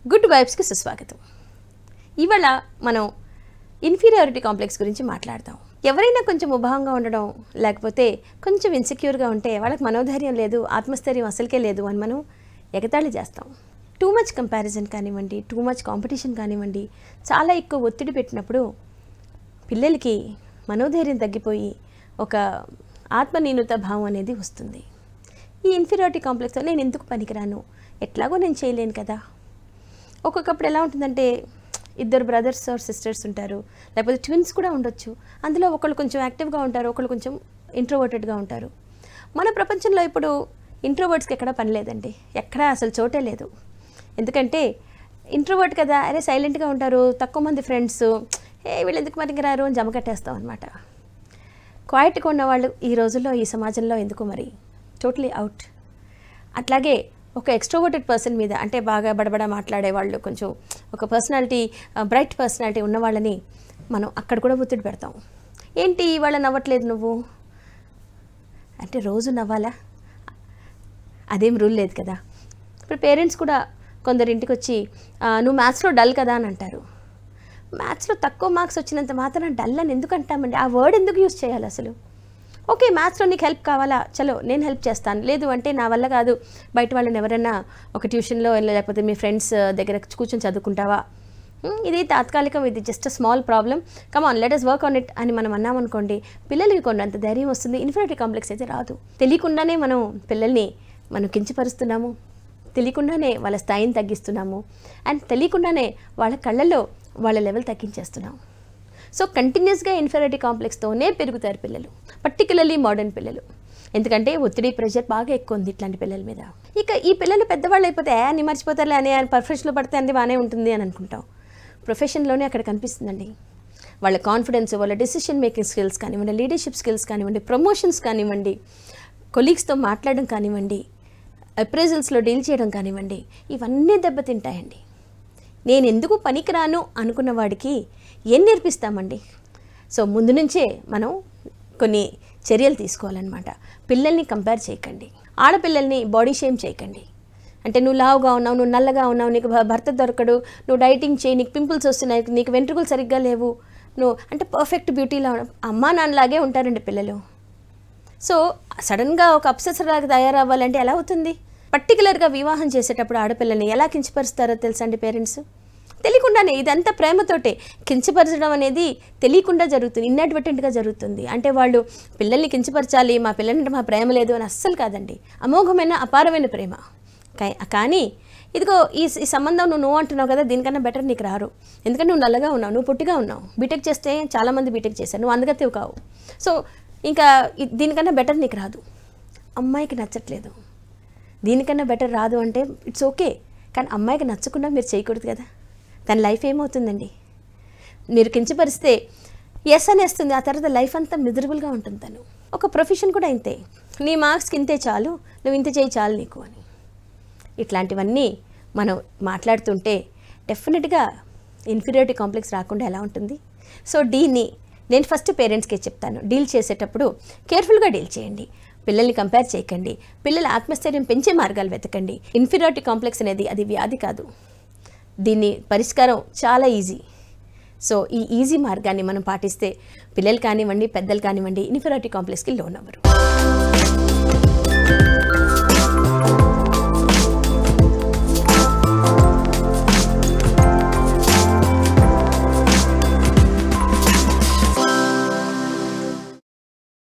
good వైబ్స్కి సుస్వాగతం ఇవాళ మనం ఇన్ఫీరియారిటీ కాంప్లెక్స్ గురించి మాట్లాడదాం ఎవరైనా కొంచెం ఉభావంగా ఉండడం లేకపోతే కొంచెం ఇన్సెక్యూర్గా ఉంటే వాళ్ళకి మనోధైర్యం లేదు ఆత్మస్థైర్యం అసలుకే లేదు అని మనం ఎగతాళి చేస్తాం టూ మచ్ కంపారిజన్ కానివ్వండి టూ మచ్ కాంపిటీషన్ కానివ్వండి చాలా ఎక్కువ ఒత్తిడి పెట్టినప్పుడు పిల్లలకి మనోధైర్యం తగ్గిపోయి ఒక ఆత్మన్యూనత భావం అనేది వస్తుంది ఈ ఇన్ఫీరియారిటీ కాంప్లెక్స్తో నేను ఎందుకు పనికిరాను ఎట్లాగో నేను చేయలేను కదా ఒక్కొక్కప్పుడు ఎలా ఉంటుందంటే ఇద్దరు బ్రదర్స్ ఆర్ సిస్టర్స్ ఉంటారు లేకపోతే ట్విన్స్ కూడా ఉండొచ్చు అందులో ఒకళ్ళు కొంచెం యాక్టివ్గా ఉంటారు ఒకళ్ళు కొంచెం ఇంట్రోవర్టెడ్గా ఉంటారు మన ప్రపంచంలో ఇప్పుడు ఇంట్రోవర్ట్స్కి ఎక్కడ పని లేదండి ఎక్కడా అసలు చోటే లేదు ఎందుకంటే ఇంట్రోవర్ట్ కదా అరే సైలెంట్గా ఉంటారు తక్కువ మంది ఫ్రెండ్స్ ఏ వీళ్ళు ఎందుకు మరికి రారు అని జమ కట్టేస్తాం అనమాట క్వైట్గా ఉన్నవాళ్ళు ఈ రోజుల్లో ఈ సమాజంలో ఎందుకు మరి టోటలీ అవుట్ అట్లాగే ఒక ఎక్స్ట్రోవర్టెడ్ పర్సన్ మీద అంటే బాగా బడబడ మాట్లాడే వాళ్ళు కొంచెం ఒక పర్సనాలిటీ బ్రైట్ పర్సనాలిటీ ఉన్న వాళ్ళని మనం అక్కడ కూడా ఒత్తిడి పెడతాం ఏంటి ఇవాళ నవ్వట్లేదు నువ్వు అంటే రోజు నవ్వాలా అదేం రూల్ లేదు కదా ఇప్పుడు పేరెంట్స్ కూడా కొందరు ఇంటికి వచ్చి "ఆ, నువ్వు మ్యాథ్స్లో డల్ కదా అని అంటారు మ్యాథ్స్లో తక్కువ మార్క్స్ వచ్చినంత మాత్రం డల్ అని ఎందుకు అంటామండి ఆ వర్డ్ ఎందుకు యూజ్ చేయాలి అసలు ఓకే మ్యాథ్స్లో నీకు హెల్ప్ కావాలా చలో నేను హెల్ప్ చేస్తాను లేదు అంటే నా వల్ల కాదు బయట వాళ్ళని ఎవరైనా ఒక ట్యూషన్లో లేకపోతే మీ ఫ్రెండ్స్ దగ్గర కూర్చొని చదువుకుంటావా "Hmm, ఇది తాత్కాలికం ఇది just small problem come on let us work on it అని మనం అన్నామనుకోండి పిల్లలకి కొండంత ధైర్యం వస్తుంది ఇన్ఫినిటీ కాంప్లెక్స్ అయితే రాదు తెలియకుండానే మనం పిల్లల్ని మనం కించపరుస్తున్నాము తెలియకుండానే వాళ్ళ స్థాయిని తగ్గిస్తున్నాము అండ్ తెలియకుండానే వాళ్ళ కళ్ళల్లో వాళ్ళ లెవెల్ తగ్గించేస్తున్నాము సో కంటిన్యూస్గా ఇన్ఫెరిటీ కాంప్లెక్స్తోనే పెరుగుతారు పిల్లలు పర్టికులర్లీ మోడర్న్ పిల్లలు ఎందుకంటే ఒత్తిడి ప్రెషర్ బాగా ఎక్కువ ఉంది ఇట్లాంటి పిల్లల మీద ఇక ఈ పిల్లలు పెద్దవాళ్ళు అయిపోతే "ఏ, అన్ని మర్చిపోతారులే అని పర్ఫెక్షన్లో పడితే అన్ని బాగానే ఉంటుంది అని అనుకుంటాం ప్రొఫెషన్లోనే అక్కడ కనిపిస్తుందండి వాళ్ళ కాన్ఫిడెన్స్ వాళ్ళ డెసిషన్ మేకింగ్ స్కిల్స్ కానివ్వండి లీడర్షిప్ స్కిల్స్ కానివ్వండి ప్రమోషన్స్ కానివ్వండి కొలీగ్స్తో మాట్లాడడం కానివ్వండి అప్రైజల్స్లో డీల్ చేయడం కానివ్వండి ఇవన్నీ దెబ్బతింటాయండి నేను ఎందుకు పనికిరాను అనుకున్న వాడికి ఏం నేర్పిస్తామండి సో ముందు నుంచే మనం కొన్ని చర్యలు తీసుకోవాలన్నమాట పిల్లల్ని కంపేర్ చేయకండి ఆడపిల్లల్ని బాడీ షేమ్ చేయకండి అంటే నువ్వు లావుగా ఉన్నావు నువ్వు నల్లగా ఉన్నావు నీకు భ- భర్త దొరకడు నువ్వు డైటింగ్ చేయి నీకు పింపుల్స్ వస్తున్నాయి నీకు వెంట్రుకలు సరిగ్గా లేవు నువ్వు అంటే పర్ఫెక్ట్ బ్యూటీలా అమ్మా నాన్నలాగే ఉంటారండి పిల్లలు సో సడన్గా ఒక అప్సెసర్లాగా తయారవ్వాలంటే ఎలా అవుతుంది పర్టికులర్గా వివాహం చేసేటప్పుడు ఆడపిల్లని ఎలా కించపరుస్తారో తెలుసా అండి పేరెంట్స్ తెలియకుండానే ఇదంతా ప్రేమతోటే కించపరచడం అనేది తెలియకుండా జరుగుతుంది ఇన్అడ్వర్టెంట్గా జరుగుతుంది అంటే వాళ్ళు పిల్లల్ని కించపరచాలి మా పిల్లలంటే మా ప్రేమ లేదు అని అస్సలు కాదండి అమోఘమైన అపారమైన ప్రేమ కా- కానీ ఇదిగో ఈ ఈ సంబంధం నువ్వు నువ్వు అంటున్నావు కదా దీనికన్నా బెటర్ నీకు రారు ఎందుకంటే నువ్వు నల్లగా ఉన్నావు నువ్వు పొట్టిగా ఉన్నావు బీటెక్ చేస్తే చాలామంది బీటెక్ చేశారు నువ్వు అందగత్తేవు కావు సో ఇంకా ఇ- దీనికన్నా బెటర్ నీకు రాదు అమ్మాయికి నచ్చట్లేదు దీనికన్నా బెటర్ రాదు అంటే ఇట్స్ ఓకే కానీ అమ్మాయికి నచ్చకుండా మీరు చేయకూడదు కదా తన లైఫ్ ఏమవుతుందండి మీరు కించపరిస్తే ఎస్ అనేస్తుంది ఆ తర్వాత లైఫ్ అంతా మిజరబుల్గా ఉంటుంది తను ఒక ప్రొఫెషన్ కూడా ఇంతే నీ మార్క్స్కి ఇంతే చాలు నువ్వు ఇంత చేయి చాలు నీకు అని ఇట్లాంటివన్నీ మనం మాట్లాడుతుంటే డెఫినెట్గా ఇన్ఫీరియారిటీ కాంప్లెక్స్ రాకుండా ఎలా ఉంటుంది సో దీన్ని నేను ఫస్ట్ పేరెంట్స్కే చెప్తాను డీల్ చేసేటప్పుడు కేర్ఫుల్గా డీల్ చేయండి పిల్లల్ని కంపేర్ చేయకండి పిల్లల ఆత్మస్థైర్యం పెంచే మార్గాలు వెతకండి ఇన్ఫీరియారిటీ కాంప్లెక్స్ అనేది అది వ్యాధి కాదు దీన్ని పరిష్కారం చాలా ఈజీ సో ఈ ఈజీ మార్గాన్ని మనం పాటిస్తే పిల్లలు కానివ్వండి పెద్దలు కానివ్వండి ఇన్ఫీరియారిటీ కాంప్లెక్స్కి లోన్ అవ్వరు